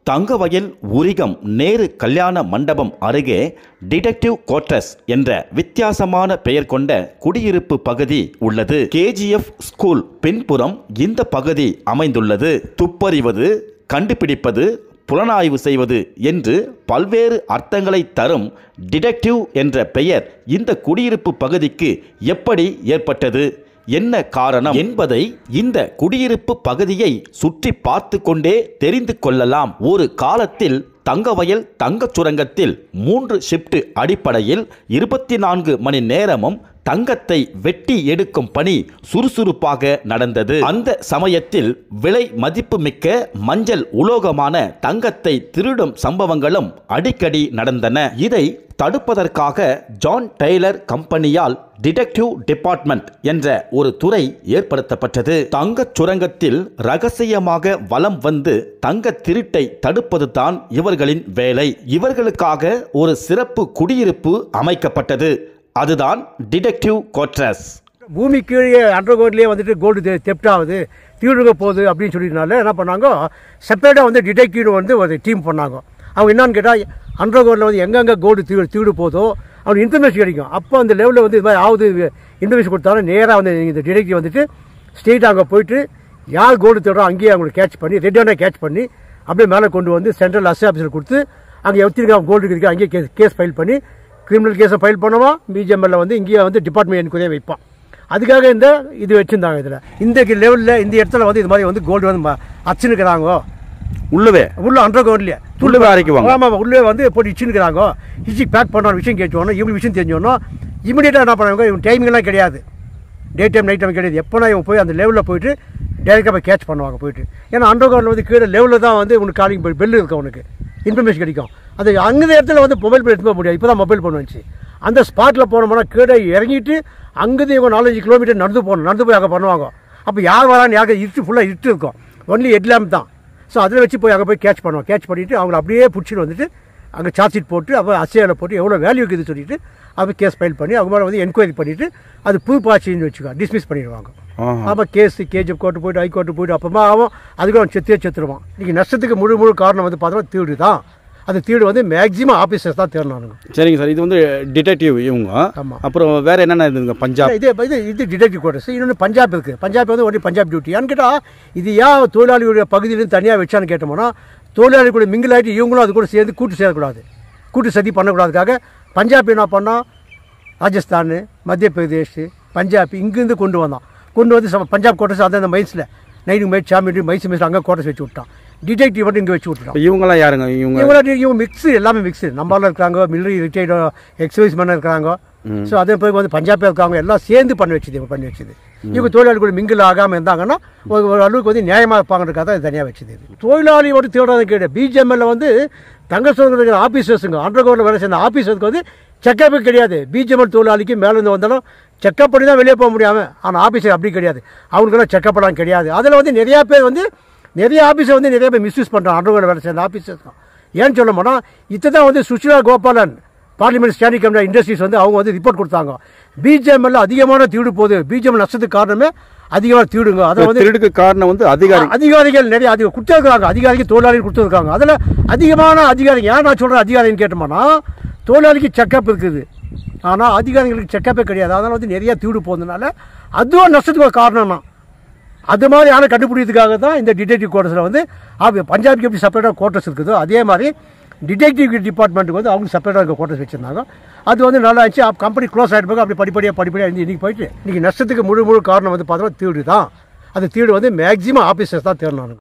தங்கவயல் உரிகம் நேரு கல்யாண மண்டபம் அருகே டிடெக்டிவ் கோட்ரஸ் என்ற வித்தியாசமான பெயர் கொண்ட குடியிருப்பு பகுதி உள்ளது கேஜிஎஃப் ஸ்கூல் பின்புறம் இந்த பகுதி அமைந்துள்ளது துப்பறிவது கண்டுபிடிப்பது புலனாய்வு செய்வது என்று பல்வேறு அர்த்தங்களை தரும் டிடெக்டிவ் என்ற பெயர் இந்த குடியிருப்பு பகுதிக்கு எப்படி ஏற்பட்டது என்ன காரணம் என்பதை இந்த குடியிருப்பு பகுதியை சுற்றி பார்த்து கொண்டே தெரிந்து கொள்ளலாம் ஒரு காலத்தில் தங்கவயல் தங்கச் சுரங்கத்தில் மூன்று ஷிப்ட் அடிப்படையில் இருபத்தி நான்கு மணி நேரமும் தங்கத்தை வெட்டி எடுக்கும் பணி சுறுசுறுப்பாக நடந்தது அந்த சமயத்தில் விலை மதிப்புமிக்க மஞ்சள் உலோகமான தங்கத்தை திருடும் சம்பவங்களும் அடிக்கடி நடந்தன இதை தடுப்பதற்காக ஜான் டெய்லர் கம்பெனியால் டிடெக்டிவ் டிபார்ட்மெண்ட் என்ற ஒரு துறை ஏற்படுத்தப்பட்டது தங்கச் சுரங்கத்தில் ரகசியமாக வலம் வந்து தங்க திருட்டை தடுப்பதுதான் இவர்களின் வேலை இவர்களுக்காக ஒரு சிறப்பு குடியிருப்பு அமைக்கப்பட்டது அதுதான் டிடெக்டிவ் கோட்ரஸ் பூமி கீழே அண்டர் கிரவுண்ட்லேயே வந்துட்டு கோல்டு தெப்ட் ஆகுது தீடுக போகுது அப்படின்னு சொல்லினால என்ன பண்ணாங்க செப்பரேட்டாக வந்து டிடெக்டிவ் வந்து ஒரு டீம் பண்ணாங்க அவங்க என்னன்னு கேட்டால் அண்டர் கிரவுண்டில் வந்து எங்கெங்கே கோல்டு தீடு தீடு போதோ அவனுக்கு இன்ஃபர்மேஷன் கிடைக்கும் அப்போ அந்த லெவலில் வந்து இது மாதிரி ஆகுது இன்ஃபர்மேஷன் கொடுத்தாலும் நேராக வந்து இந்த டிடெக்டிவ் வந்துட்டு ஸ்ட்ரெயிட் அங்கே போயிட்டு யார் கோல்டு தேடுறோம் அங்கேயே அவங்களை கேட்ச் பண்ணி ரெட்டான கேட்ச் பண்ணி அப்படியே மேலே கொண்டு வந்து சென்ட்ரல் அஸ் ஆஃபீஸில் கொடுத்து அங்கே எத்தனை கோல்டு இருக்குது அங்கேயே கேஸ் கேஸ் ஃபைல் பண்ணி கிரிமினல் கேஸை ஃபைல் பண்ணுவான் பிஜிஎம்எல்ல வந்து இங்கேயே வந்து டிபார்ட்மெண்ட் என்கொயரி வைப்பான் அதுக்காக இந்த இது வச்சுருந்தாங்க இதில் இந்த லெவலில் இந்த இடத்துல வந்து இது மாதிரி வந்து கோல்டு வந்து ம- அச்சுனுக்கிறாங்க உள்ளவே உள்ள அண்டர் கிரவுண்ட்லேயே உள்ளவே அரைக்குவாங்க. ஆமாம் உள்ளே வந்து போட்டு இச்சுனுக்கிறாங்க இச்சி பேக் பண்ண விஷயம் கேட்சோணும் இவங்க விஷயம் தெரிஞ்சோன்னா இமீடியட்டாக என்ன பண்ணுவாங்க இவங்க டைமிங்லாம் கிடையாது டே டைம் நைட் டைம் கிடையாது எப்போனா இவங்க போய் அந்த லெவலில் போயிட்டு டேரெக்டாக போய் கேட்ச் பண்ணுவாங்க போயிட்டு ஏன்னா அண்டர் கிரவுண்டில் வந்து கீழே லெவலில் தான் வந்து உனக்கு காலிங் பெல் இருக்கும் உனக்கு இன்ஃபர்மேஷன் கிடைக்கும் அது அந்த இடத்துல வந்து மொபைல் ஃபோன் எடுத்து போக முடியாது இப்போ தான் மொபைல் ஃபோன் வந்துச்சு அந்த ஸ்பாட்டில் போனோம்னா கீழே இறங்கிட்டு அங்கேருந்து இவங்க நாலஞ்சு கிலோமீட்டர் நடந்து போகணும் நடந்து போய் அங்கே பண்ணுவாங்க அப்போ யார் வரான்னு யாருக்கு இருட்டு ஃபுல்லாக இருட்டு இருக்கும் ஒன்லி ஹெட்லாம்ப் தான் ஸோ அதில் வச்சு போய் அங்கே போய் கேட்ச் பண்ணுவோம் கேட்ச் பண்ணிவிட்டு அவங்கள அப்படியே பிடிச்சிட்டு வந்துட்டு அங்கே சார்ஜ் ஷீட் போட்டு அப்போ அசையில் போட்டு எவ்வளோ வேல்யூ இருக்குதுன்னு சொல்லிட்டு அப்போ கேஸ் ஃபைல் பண்ணி அவங்க மேலே வந்து என்கொயரி பண்ணிவிட்டு அது புது பாட்சின்னு வச்சுக்கோ டிஸ்மிஸ் பண்ணிடுவாங்க அப்போ கேஸ் கேஜிஎஃப் கோர்ட்டு போயிட்டு ஹைகோர்ட்டு போயிட்டு அப்பமா அவன் அதுக்கு அவன் செத்தே செத்துருவான் இன்றைக்கி நஷ்டத்துக்கு முழு முழு காரணம் வந்து பார்த்தோன்னா தீடு தான் அந்த தீடு வந்து மேக்ஸிமம் ஆஃபீஸர்ஸ் தான் தேடணும் சரிங்க சார் இது வந்து டிடெக்டிவ் இவங்க ஆமா. அப்புறம் வேற என்னென்ன இருந்துங்க பஞ்சாப் இது இது இது டிடெக்டிவ் கோர்ட்டஸ் இன்னொன்று பஞ்சாப் இருக்குது பஞ்சாப் வந்து ஒன்லி பஞ்சாப் டியூட்டி ஏன்னு கேட்டால் இது ஏன் தொழிலாளிகளுடைய பகுதியிலேருந்து தனியாக வச்சான்னு கேட்டோம்னா தொழிலாளி கூட மிங்கிள் ஆகிட்டு இவங்களும் அது கூட சேர்ந்து கூட்டு சேரக்கூடாது கூட்டு சதி பண்ணக்கூடாதுக்காக பஞ்சாப் என்ன பண்ணால் ராஜஸ்தான் மத்திய பிரதேஷ் பஞ்சாப் இங்கேருந்து கொண்டு வந்தான் கொண்டு வந்து சம- பஞ்சாப் கோட்டஸ் அந்த மைன்ஸில் நைனுக்கு மைட் சாமிட்டு மைஸ் மைஸ் அங்கே கோட்டஸ் வச்சு விட்டான் டிடெக்டிவ் மட்டும் இங்கே வச்சு விட்டுட்டான் இப்ப இவங்கெல்லாம் யாருங்க இவங்க இவங்க இவங்க மிக்ஸ் எல்லாமே மிக்ஸ் நம்மளால இருக்காங்க மிலிட்டரி ரிட்டையர்டு எக்ஸசைஸ் மேன் இருக்காங்க ஸோ அதே போய் வந்து பஞ்சாபில் இருக்காங்க எல்லாம் சேர்ந்து பண்ணி வச்சுது இவங்க பண்ணி வச்சுது இவங்க தொழிலாளி கூட மிங்கிள் ஆகாமல் இருந்தாங்கன்னா ஒரு ஒரு அளவுக்கு வந்து நியாயமாக இருப்பாங்கன்றக்காக தான் இது தனியாக வச்சுது இது தொழிலாளி வந்து தேடாத கேடு பிஜிஎம்எல்ல வந்து தங்க சுதந்திர ஆஃபீஸர்ஸுங்க அண்டர் கிரவுண்டில் வேலை செய்ய ஆஃபீஸருக்கு வந்து செக்கப் கிடையாது பிஜிஎம்எல் தொழிலாளிக்கு மேலேருந்து வந்தாலும் செக்கப் பண்ணி தான் வெளியே போக முடியாமல் ஆனால் ஆஃபீஸர் அப்படி கிடையாது அவங்களுக்கெல்லாம் செக்கப் எல்லாம் கிடையாது அதில் வந்து நிறையா பேர் வந்து நிறைய ஆஃபீஸை வந்து நிறைய பேர் மிஸ்யூஸ் பண்ணுறான் அண்டர்கிரவுண்ட் வேலை செய்ய ஆஃபீஸர்ஸ் தான் ஏன்னு சொல்ல போனால் இதை தான் வந்து Sushila Gopalan parliament standing committee industries வந்து அவங்க வந்து ரிப்போர்ட் கொடுத்தாங்க பிஜிஎம்எல்ல அதிகமான தீடு போகுது பிஜிஎம் நஷ்டத்துக்கு காரணமே அதிகமாக தீடுங்க அதை வந்து திருடுக்கு காரணம் வந்து அதிகாரி அதிகாரிகள் நிறைய அதிக கொடுத்துருக்காங்க அதிகாரிக்கு தொழிலாளிகள் கொடுத்துருக்காங்க அதில் அதிகமான அதிகாரிங்க ஏன் நான் சொல்கிறேன் அதிகாரின்னு கேட்டோம்னா தொழிலாளிக்கு செக்கப் இருக்குது ஆனால் அதிகாரிகளுக்கு செக்கப்பே கிடையாது அதனால் வந்து நிறைய தீடு போகிறதுனால அதுவும் நஷ்டத்துக்கு ஒரு காரணம் தான் அது மாதிரி யாரும் கண்டுபிடிக்கிறதுக்காக தான் இந்த டிடெக்டிவ் கோர்ட்டஸில் வந்து அப்ப பஞ்சாப்க்கு எப்படி செப்பரேட்டாக கோர்ட்டஸ் இருக்குதோ அதே மாதிரி டிடெக்டிவ் டிபார்ட்மெண்ட்டுக்கு வந்து அவங்க செப்பரேட்டாக கோர்ட்டஸ் வச்சுருந்தாங்க அது வந்து நல்லா இருந்துச்சு கம்பெனி க்ளோஸ் ஆகிட்டு போக அப்படி படிப்படியாக படிப்படியாக இருந்து இன்றைக்கி போயிட்டு இன்றைக்கி நஷ்டத்துக்கு முழு முழு காரணம் வந்து பார்த்தோம்னா தீடு தான் அந்த தீடு வந்து மேக்ஸிமம் ஆஃபீஸர்ஸ் தான் தேடணும்